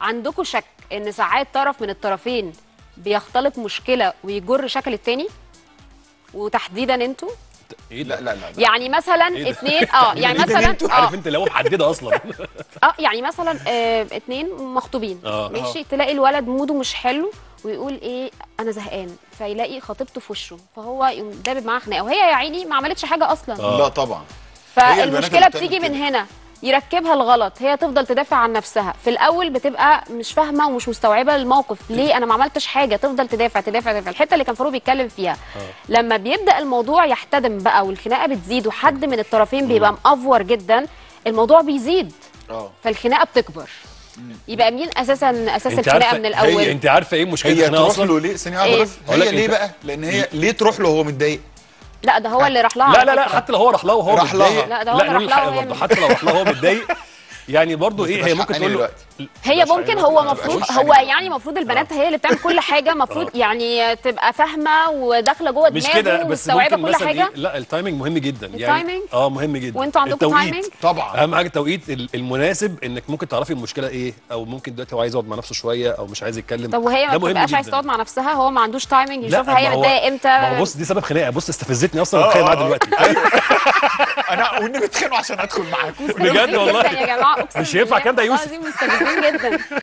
عندكم شك ان ساعات طرف من الطرفين بيختلق مشكله ويجر شكل التاني وتحديدا انتوا ايه لا ده؟ لا لا, لا. يعني مثلا إيه ده؟ اتنين اه يعني إيه ده مثلا انتوا؟ اه عارف انت اللي هو محدده اصلا اه يعني مثلا آه اتنين مخطوبين آه. ماشي تلاقي الولد موده مش حلو ويقول ايه انا زهقان فيلاقي خطيبته في وشه فهو يقوم دابب معاها خناقه وهي يا عيني ما عملتش حاجه اصلا آه. لا طبعا هي البنات فالمشكله اللي بتعمل بتيجي من كده. هنا يركبها الغلط هي تفضل تدافع عن نفسها في الاول بتبقى مش فاهمه ومش مستوعبه الموقف ليه انا ما عملتش حاجه تفضل تدافع تدافع تدافع الحته اللي كان فاروق بيتكلم فيها لما بيبدا الموضوع يحتدم بقى والخناقه بتزيد وحد من الطرفين بيبقى مأفور جدا الموضوع بيزيد اه فالخناقه بتكبر يبقى مين اساسا اساس انت الخناقه عارفه من هي الاول انت عارفه ايه مشكله هي الخناقه تروح اصلا له ليه ثانيه واحده إيه؟ بس أقول لك هي ليه أنت- بقى لان هي ليه تروح له وهو متضايق لا ده هو اللي راح لها لا على لا لا فكرة. حتى لو هو راح لها وهو راح لها. متضايق لا، ده هو اللي راح نقول لها الحق وهي برضه حتى لو راح لها وهو متضايق يعني برضه ايه هي تبقاش ممكن حقاني تقول له دلوقتي. هي مش ممكن حاجة هو ما مفروض تبقاش هو حاجة. يعني المفروض البنات هي اللي بتعمل كل حاجه المفروض يعني تبقى فاهمه وداخله جوه مش دماغه كده بس ومستوعبه ممكن كل مثلا حاجه إيه؟ لا التايمنج مهم جدا التايمينج؟ يعني اه مهم جدا وانتوا عندكم التوقيت. تايمينج؟ طبعا اهم حاجه التوقيت ال- المناسب انك ممكن تعرفي المشكله ايه او ممكن دلوقتي هو عايز يقعد مع نفسه شويه او مش عايز يتكلم طب وهي ما ده مهم بتبقاش عايز جداً. تقعد مع نفسها هو ما عندوش تايمنج لا، يشوفها هي ما هو- متضايقه امتى ما هو بص دي سبب خناقه بص استفزتني اصلا الخناقه معاها دلوقتي انا والنبي اتخانقوا عشان ادخل معاكم بجد مستفزين والله. جدا يا جماعه اقسم مش هينفع بالله الكلام ده يا والله يوسف. العظيم مستفزين جدا